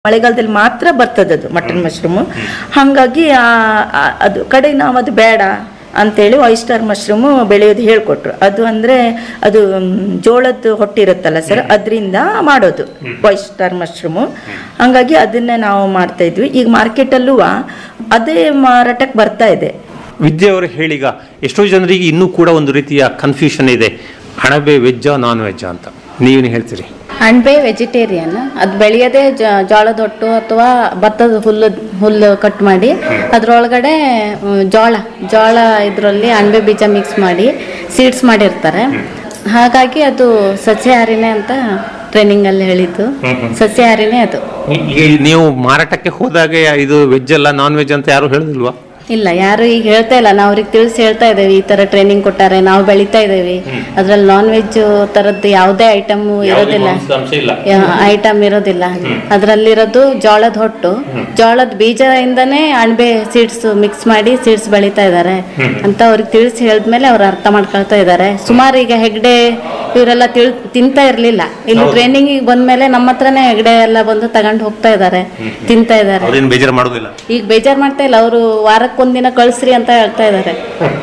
ಮಳೆಗಾಲದಲ್ಲಿ ಮಾತ್ರ ಬರ್ತದೆ ಅದು ಮಟನ್ ಮಶ್ರೂಮು ಹಾಗಾಗಿ ಆ- ಆ- ಅದು ಕಡೆಗೆ ನಾವು ಅದು ಬೇಡ ಅಂತೇಳಿ ಆಯಿಸ್ಟರ್ ಮಶ್ರೂಮು ಬೆಳೆಯೋದು ಹೇಳ್ಕೊಟ್ರು ಅದು ಅಂದರೆ ಅದು ಮ್, ಜೋಳದ ಹೊಟ್ಟಿರುತ್ತಲ್ಲ ಸರ್ ಅದರಿಂದ ಮಾಡೋದು ಆಯಿಸ್ಟರ್ ಮಶ್ರೂಮು ಹಾಗಾಗಿ ಅದನ್ನೇ ನಾವು ಮಾಡ್ತಾ ಇದ್ವಿ ಈಗ ಮಾರ್ಕೆಟಲ್ಲೂ ಅದೇ ಮಾರಾಟಕ್ಕೆ ಬರ್ತಾ ಇದೆ ವಿದ್ಯೆ ಅವರು ಹೇಳೀಗ ಎಷ್ಟೋ ಜನರಿಗೆ ಇನ್ನೂ ಕೂಡ ಒಂದು ರೀತಿಯ ಕನ್ಫ್ಯೂಷನ್ ಇದೆ ಅಣಬೆ ವೆಜ್ಜಾ ನಾನ್ ವೆಜ್ಜಾ ಅಂತ ನೀವೇನು ಹೇಳ್ತೀರಿ ಅಣಬೆ ವೆಜಿಟೇರಿಯನ್ ಅದು ಬೆಳೆಯೋದೇ ಜ- ಜೋಳದ ಹೊಟ್ಟು ಅಥವಾ ಭತ್ತದ ಹುಲ್ಲು ಹುಲ್ಲು ಕಟ್ ಮಾಡಿ ಅದರೊಳಗಡೆ ಜೋಳ ಜೋಳ ಇದರಲ್ಲಿ ಅಣಬೆ ಬೀಜ ಮಿಕ್ಸ್ ಮಾಡಿ ಸೀಡ್ಸ್ ಮಾಡಿರ್ತಾರೆ ಹಾಗಾಗಿ ಅದು ಸಸ್ಯಾಹಾರಿನೇ ಅಂತ ಟ್ರೈನಿಂಗಲ್ಲಿ ಹೇಳಿದ್ದು ಸಸ್ಯಾಹಾರಿನೇ ಅದು ಈಗ ನೀವು ಮಾರಾಟಕ್ಕೆ ಹೋದಾಗ ಇದು ವೆಜ್ ಅಲ್ಲ ನಾನ್ ವೆಜ್ ಅಂತ ಯಾರು ಹೇಳುದಿಲ್ವಾ ಇಲ್ಲ ಯಾರು ಈಗ ಹೇಳ್ತಾ ಇಲ್ಲ ನಾವು ಅವ್ರಿಗೆ ತಿಳಿಸಿ ಹೇಳ್ತಾ ಇದ್ದೇವೆ ಈ ತರ ಟ್ರೈನಿಂಗ್ ಕೊಟ್ಟಾರೆ ನಾವು ಬೆಳಿತಾ ಇದ್ದೇವೆ ಅದ್ರಲ್ಲಿ ನಾನ್ ವೆಜ್ ತರದ್ದು ಯಾವುದೇ ಐಟಮ್ ಇರೋದಿಲ್ಲ ಐಟಮ್ ಇರೋದಿಲ್ಲ ಅದರಲ್ಲಿರೋದು ಜೋಳದ ಹೊಟ್ಟು ಜೋಳದ ಬೀಜದಿಂದನೇ ಅಣಬೆ ಸೀಡ್ಸ್ ಮಿಕ್ಸ್ ಮಾಡಿ ಸೀಡ್ಸ್ ಬೆಳಿತಾ ಇದ್ದಾರೆ ಅಂತ ಅವ್ರಿಗೆ ತಿಳಿಸಿ ಹೇಳಿದ್ಮೇಲೆ ಅವ್ರು ಅರ್ಥ ಮಾಡ್ಕೊಳ್ತಾ ಇದ್ದಾರೆ ಸುಮಾರು ಈಗ ಹೆಗ್ಡೆ ಇವರೆಲ್ಲ ತಿಳ್ ತಿಂತಾ ಇರ್ಲಿಲ್ಲ ಇಲ್ಲಿ ಟ್ರೈನಿಂಗ್ ಬಂದ್ಮೇಲೆ ನಮ್ಮ ಹತ್ರನೇ ಹೆಗ್ಡೆ ಎಲ್ಲ ಬಂದು ತಗೊಂಡು ಹೋಗ್ತಾ ಇದ್ದಾರೆ ತಿಂತಾ ಇದ್ದಾರೆ ಅವ್ರೇನು ಬೇಜಾರು ಮಾಡೋದಿಲ್ಲ ಈಗ ಬೇಜಾರ್ ಮಾಡ್ತಾ ಇಲ್ಲ ಅವರು ವಾರಕ್ಕೊಂದಿನ ಕಳಿಸ್ರಿ ಅಂತ ಹೇಳ್ತಾ ಇದ್ದಾರೆ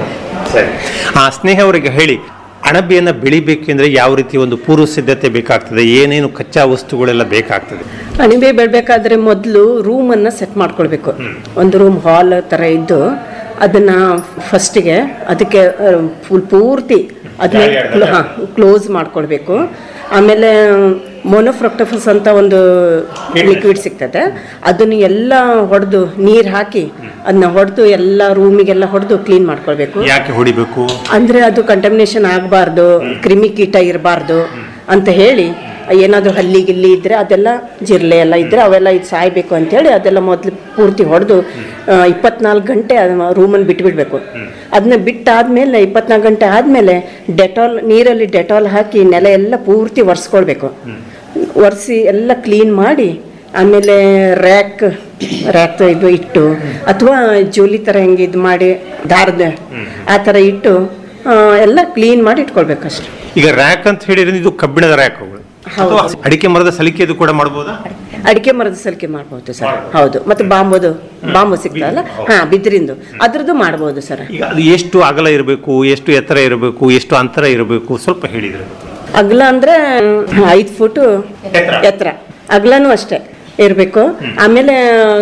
ಆ ಸ್ನೇಹ ಅವರಿಗೆ ಹೇಳಿ ಅಣಬೆಯನ್ನ ಬೆಳಿಬೇಕೆಂದ್ರೆ ಯಾವ ರೀತಿ ಒಂದು ಪೂರ್ವ ಸಿದ್ಧತೆ ಬೇಕಾಗ್ತದೆ ಏನೇನು ಕಚ್ಚಾ ವಸ್ತುಗಳೆಲ್ಲ ಬೇಕಾಗ್ತದೆ ಅಣಿಬೆ ಬೆಳಬೇಕಾದ್ರೆ ಮೊದಲು ರೂಮನ್ನು ಸೆಟ್ ಮಾಡ್ಕೊಳ್ಬೇಕು ಒಂದು ರೂಮ್ ಹಾಲ್ ಥರ ಇದ್ದು ಅದನ್ನು ಫಸ್ಟಿಗೆ ಅದಕ್ಕೆ ಫುಲ್ ಪೂರ್ತಿ ಅದನ್ನ ಹಾಂ ಕ್ಲೋಸ್ ಮಾಡ್ಕೊಳ್ಬೇಕು ಆಮೇಲೆ ಮೊನೊಫ್ರಕ್ಟಫಸ್ ಅಂತ ಒಂದು ಲಿಕ್ವಿಡ್ ಸಿಗ್ತದೆ ಅದನ್ನು ಎಲ್ಲ ಹೊಡೆದು ನೀರು ಹಾಕಿ ಅದನ್ನ ಹೊಡೆದು ಎಲ್ಲ ರೂಮಿಗೆಲ್ಲ ಹೊಡೆದು ಕ್ಲೀನ್ ಮಾಡ್ಕೊಳ್ಬೇಕು ಯಾಕೆ ಹೊಡಿಬೇಕು ಅಂದ್ರೆ ಅದು ಕಂಟಮಿನೇಷನ್ ಆಗಬಾರ್ದು ಕ್ರಿಮಿ ಕೀಟ ಇರಬಾರ್ದು ಅಂತ ಹೇಳಿ ಏನಾದರೂ ಹಲ್ಲಿ ಗಿಲ್ಲಿ ಇದ್ರೆ ಅದೆಲ್ಲ ಜಿರ್ಲೆ ಎಲ್ಲ ಇದ್ರೆ ಅವೆಲ್ಲ ಇದು ಸಾಯ್ಬೇಕು ಅಂತೇಳಿ ಅದೆಲ್ಲ ಮೊದಲು ಪೂರ್ತಿ ಹೊಡೆದು ಇಪ್ಪತ್ನಾಲ್ಕು ಗಂಟೆ ರೂಮನ್ನು ಬಿಟ್ಬಿಡ್ಬೇಕು ಅದನ್ನ ಬಿಟ್ಟಾದ್ಮೇಲೆ ಇಪ್ಪತ್ನಾಲ್ಕು ಗಂಟೆ ಆದಮೇಲೆ ಡೆಟಾಲ್ ನೀರಲ್ಲಿ ಡೆಟಾಲ್ ಹಾಕಿ ನೆಲ ಎಲ್ಲ ಪೂರ್ತಿ ಒರೆಸ್ಕೊಳ್ಬೇಕು ಒರೆಸಿ ಎಲ್ಲ ಕ್ಲೀನ್ ಮಾಡಿ ಆಮೇಲೆ ರ್ಯಾಕ್ ರ್ಯಾಕ್ ಇದು ಇಟ್ಟು ಅಥವಾ ಜೋಲಿ ಥರ ಹೆಂಗೆ ಇದು ಮಾಡಿ ದಾರದ ಆ ಥರ ಇಟ್ಟು ಆ, ಎಲ್ಲ ಕ್ಲೀನ್ ಮಾಡಿ ಇಟ್ಕೊಳ್ಬೇಕಷ್ಟೆ ಈಗ ರ್ಯಾಕ್ ಅಂತ ಹೇಳಿದ್ರೆ ಇದು ಕಬ್ಬಿಣದ ರ್ಯಾಕ್ಗಳು ಹೌದು. ಅಡಿಕೆ ಮರದ ಸಲಿಕೆದು ಕೂಡ ಮಾಡಬಹುದಾ ಅಡಿಕೆ ಮರದ ಸಲಿಕೆ ಮಾಡ್ಬೋದು ಸರ್ ಹೌದು ಮತ್ತು ಬಾಂಬುದು ಬಾಂಬು ಸಿಗ್ತದಲ್ಲ ಹಾ ಬಿದ್ರಿಂದು ಅದ್ರದ್ದು ಮಾಡ್ಬೋದು ಸರ್ ಈಗ ಅದು ಎಷ್ಟು ಅಗಲ ಇರಬೇಕು ಎಷ್ಟು ಎತ್ತರ ಇರಬೇಕು ಎಷ್ಟು ಅಂತರ ಇರಬೇಕು ಸ್ವಲ್ಪ ಹೇಳಿದ್ರೆ ಅಗಲ ಅಂದ್ರೆ ಐದು ಫುಟು ಎತ್ತರ ಅಗಲನೂ ಅಷ್ಟೇ ಇರಬೇಕು ಆಮೇಲೆ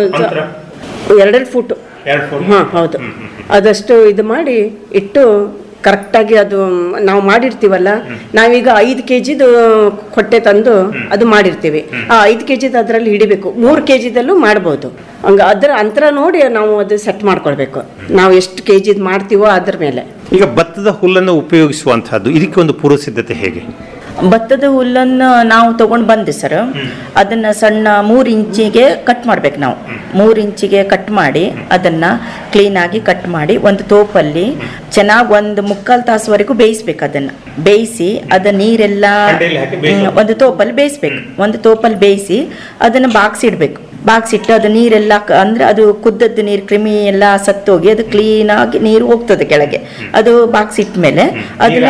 ಎರಡೆರಡು ಫುಟು ಹಾಂ ಹೌದು ಅದಷ್ಟು ಇದು ಮಾಡಿ ಇಟ್ಟು ಕರೆಕ್ಟಾಗಿ ಅದು ನಾವು ಮಾಡಿರ್ತೀವಲ್ಲ ನಾವೀಗ ಐದು ಕೆ ಜಿದು ಕೊಟ್ಟೆ ತಂದು ಅದು ಮಾಡಿರ್ತೀವಿ ಆ ಐದು ಕೆ ಜಿದು ಅದರಲ್ಲಿ ಹಿಡಿಬೇಕು ಮೂರು ಕೆ ಜಿದಲ್ಲೂ ಮಾಡ್ಬೋದು ಹಂಗ ಅದರ ಅಂತರ ನೋಡಿ ನಾವು ಅದು ಸೆಟ್ ಮಾಡ್ಕೊಳ್ಬೇಕು ನಾವು ಎಷ್ಟು ಕೆ ಜಿದು ಮಾಡ್ತೀವೋ ಅದ್ರ ಮೇಲೆ ಈಗ ಭತ್ತದ ಹುಲ್ಲನ್ನು ಉಪಯೋಗಿಸುವಂತಹದ್ದು ಇದಕ್ಕೆ ಒಂದು ಪೂರ್ವ ಸಿದ್ಧತೆ ಹೇಗೆ ಭತ್ತದ ಹುಲ್ಲನ್ನು ನಾವು ತಗೊಂಡು ಬಂದೆ ಸರ್ ಅದನ್ನ ಸಣ್ಣ ಮೂರು ಇಂಚಿಗೆ ಕಟ್ ಮಾಡ್ಬೇಕು ನಾವು ಮೂರು ಇಂಚಿಗೆ ಕಟ್ ಮಾಡಿ ಅದನ್ನ ಕ್ಲೀನಾಗಿ ಕಟ್ ಮಾಡಿ ಒಂದು ತೋಪಲ್ಲಿ ಚೆನ್ನಾಗಿ ಒಂದು ಮುಕ್ಕಾಲು ತಾಸುವರೆಗೂ ಬೇಯಿಸ್ಬೇಕು ಅದನ್ನ ಬೇಯಿಸಿ ಅದ ನೀರೆಲ್ಲ ಹ್ಮ್, ಒಂದು ತೋಪಲ್ಲಿ ಬೇಯಿಸ್ಬೇಕು ಒಂದು ತೋಪಲ್ಲಿ ಬೇಯಿಸಿ ಅದನ್ನ ಬಾಗ್ಸಿಡ್ಬೇಕು ಬಾಗ್ಸಿಟ್ಟು ಅದು ನೀರೆಲ್ಲ ಕ- ಅಂದ್ರೆ ಅದು ಕುದ್ದದ್ದು ನೀರು ಕ್ರಿಮಿ ಎಲ್ಲ ಸತ್ತೋಗಿ ಅದು ಕ್ಲೀನಾಗಿ ನೀರು ಹೋಗ್ತದೆ ಕೆಳಗೆ ಅದು ಬಾಗ್ಸಿಟ್ಟ ಮೇಲೆ ಅದನ್ನ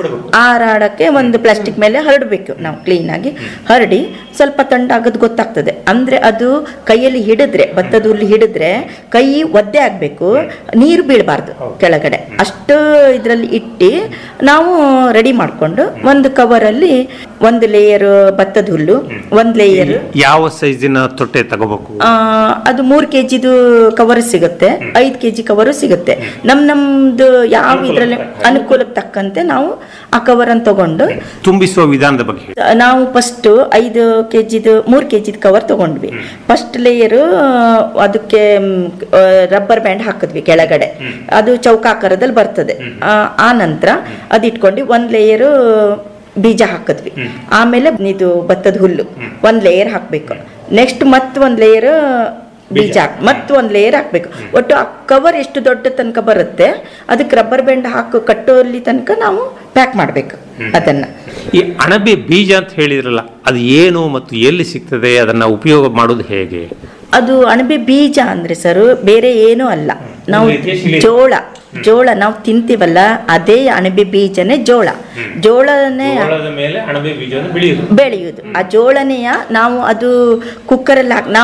ಆರಾಡಕ್ಕೆ ಒಂದು ಪ್ಲಾಸ್ಟಿಕ್ ಮೇಲೆ ಹರಡಬೇಕು ನಾವು ಕ್ಲೀನಾಗಿ ಹರಡಿ ಸ್ವಲ್ಪ ತಂಡಾಗದು ಗೊತ್ತಾಗ್ತದೆ ಅಂದ್ರೆ ಅದು ಕೈಯಲ್ಲಿ ಹಿಡಿದ್ರೆ ಭತ್ತದ ಹುಲ್ಲು ಹಿಡಿದ್ರೆ ಕೈ ಒದ್ದೆ ಆಗಬೇಕು ನೀರು ಬೀಳಬಾರ್ದು ಕೆಳಗಡೆ ಅಷ್ಟು ಇದರಲ್ಲಿ ಇಟ್ಟು ನಾವು ರೆಡಿ ಮಾಡಿಕೊಂಡು ಒಂದು ಕವರಲ್ಲಿ ಒಂದು ಲೇಯರ್ ಭತ್ತದ ಹುಲ್ಲು ಒಂದು ಲೇಯರ್ ಯಾವ ಸೈಜಿನ ತೊಟ್ಟೆ ತಗೋಬೇಕು ಅದು ಮೂರು ಕೆ ಜಿದು ಕವರ್ ಸಿಗುತ್ತೆ ಐದು ಕೆ ಜಿ ಕವರು ಸಿಗುತ್ತೆ ನಮ್ ನಮ್ದು ಯಾವ ಇದರಲ್ಲಿ ಅನುಕೂಲಕ್ಕೆ ತಕ್ಕಂತೆ ನಾವು ಆ ಕವರನ್ನು ತಗೊಂಡು ತುಂಬಿಸುವ ವಿಧಾನದ ಬಗ್ಗೆ ಹೇಳಿ. ನಾವು ಫಸ್ಟ್ ಐದು ಕೆ ಜಿದು ಮೂರು ಕೆ ಜಿದು ಕವರ್ ತಗೊಂಡ್ವಿ ಫಸ್ಟ್ ಲೇಯರು ಅದಕ್ಕೆ ರಬ್ಬರ್ ಬ್ಯಾಂಡ್ ಹಾಕಿದ್ವಿ ಕೆಳಗಡೆ ಅದು ಚೌಕಾಕಾರದಲ್ಲಿ ಬರ್ತದೆ ಆ, ಆ ನಂತರ ಅದು ಇಟ್ಕೊಂಡು ಒಂದು ಲೇಯರು ಬೀಜ ಹಾಕಿದ್ವಿ ಆಮೇಲೆ ಇದು ಭತ್ತದ ಹುಲ್ಲು ಒಂದು ಲೇಯರ್ ಹಾಕಬೇಕು ನೆಕ್ಸ್ಟ್ ಮತ್ತೆ ಒಂದು ಲೇಯರ್ ಬೀಜ ಹಾಕ್ ಮತ್ತೆ ಒಂದು ಲೇಯರ್ ಹಾಕ್ಬೇಕು ಒಟ್ಟು ಆ ಕವರ್ ಎಷ್ಟು ದೊಡ್ಡ ತನಕ ಬರುತ್ತೆ ಅದಕ್ಕೆ ರಬ್ಬರ್ ಬ್ಯಾಂಡ್ ಹಾಕು ಕಟ್ಟೋಲ್ಲಿ ತನಕ ನಾವು ಪ್ಯಾಕ್ ಮಾಡಬೇಕು ಅದನ್ನ ಈ ಅಣಬೆ ಬೀಜ ಅಂತ ಹೇಳಿದ್ರಲ್ಲ ಅದು ಏನು ಮತ್ತು ಎಲ್ಲಿ ಸಿಗ್ತದೆ ಅದನ್ನ ಉಪಯೋಗ ಮಾಡೋದು ಹೇಗೆ ಅದು ಅಣಬೆ ಬೀಜ ಅಂದ್ರೆ ಸರ್ ಬೇರೆ ಏನೂ ಅಲ್ಲ ನಾವು ಜೋಳ ಜೋಳ ನಾವು ತಿಂತೀವಲ್ಲ ಅದೇ ಅಣಬೆ ಬೀಜನೇ ಜೋಳ ಜೋಳನೇ ಜೋಳದ ಮೇಲೆ ಅಣಬೆ ಬೀಜವನ್ನು ಬೆಳೆಯುವುದು ಬೆಳೆಯುವುದು ಆ ಜೋಳನೆಯ ನಾವು ಅದು ಕುಕ್ಕರಲ್ಲಿ ಹಾಕಿ ನಾವು